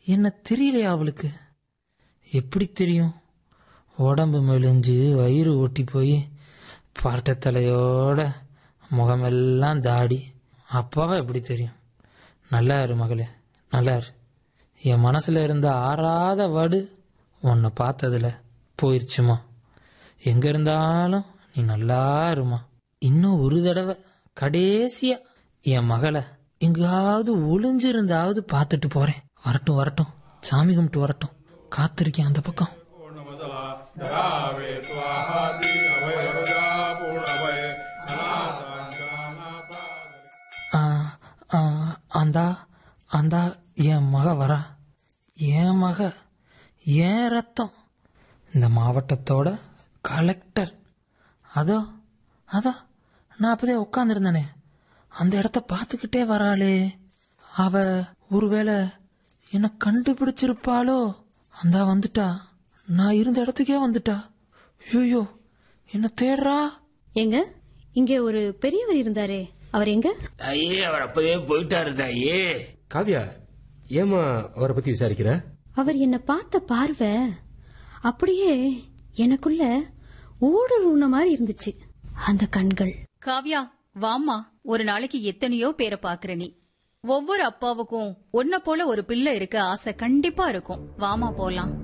என்ன தெரியலையா அவளுக்கு எப்படி தெரியும் உடம்பு மெலிஞ்சு வயிறு ஒட்டி போய் பரட்டை தலையோட முகமெல்லாம் தாடி அப்பாவா எப்படி தெரியும் நல்லா இரு மகளே நல்லா இரு என் மனசுல இருந்த ஆறாத வடு உன்னை பார்த்ததுல போயிருச்சுமா எங்க இருந்தாலும் நீ நல்லா இருமா இன்னும் ஒரு தடவை கடைசியா என் மகளை எங்காவது ஒளிஞ்சிருந்தாவது பார்த்துட்டு போறேன் வரட்டும் வரட்டும் சாமி கும்பிட்டு வரட்டும் காத்திருக்கேன் அந்த பக்கம் पूर्णमदः ददावे स्वाहाति अभयवरदा पूर्णभय अनाथाञ्जनापादरे ஆ, ஆ, அந்தா அந்தா என் மக வரா என் மக என் ரத்தம் இந்த மாவட்டத்தோட கலெக்டர் அதோ அதோ நான் அப்பதே உட்காந்துருந்தனே அந்த இடத்த பார்த்துக்கிட்டே வராளே அவ ஒருவேளை என்ன கண்டுபிடிச்சிருப்பாளோ அந்தா வந்துட்டா நான் இருந்த இடத்துக்கே வந்துட்டா ஐயோ என்ன தேடுறா எங்க இங்க ஒரு பெரியவர் இருந்தாரே அவர் எங்க ஐயே அவர் அப்பதே போயிட்டாரு தாயே காவ்யா ஏமா அவரை பத்தி விசாரிக்கிற அவர் என்ன பார்த்த பார்வை அப்படியே எனக்குள்ள ஊடுருவன மாதிரி இருந்துச்சு அந்த கண்கள் காவ்யா வாம்மா ஒரு நாளைக்கு எத்தனையோ பேரை பாக்குற நீ ஒவ்வொரு அப்பாவுக்கும் உன்ன போல ஒரு பிள்ளை இருக்க ஆசை கண்டிப்பா இருக்கும் வாமா போலாம்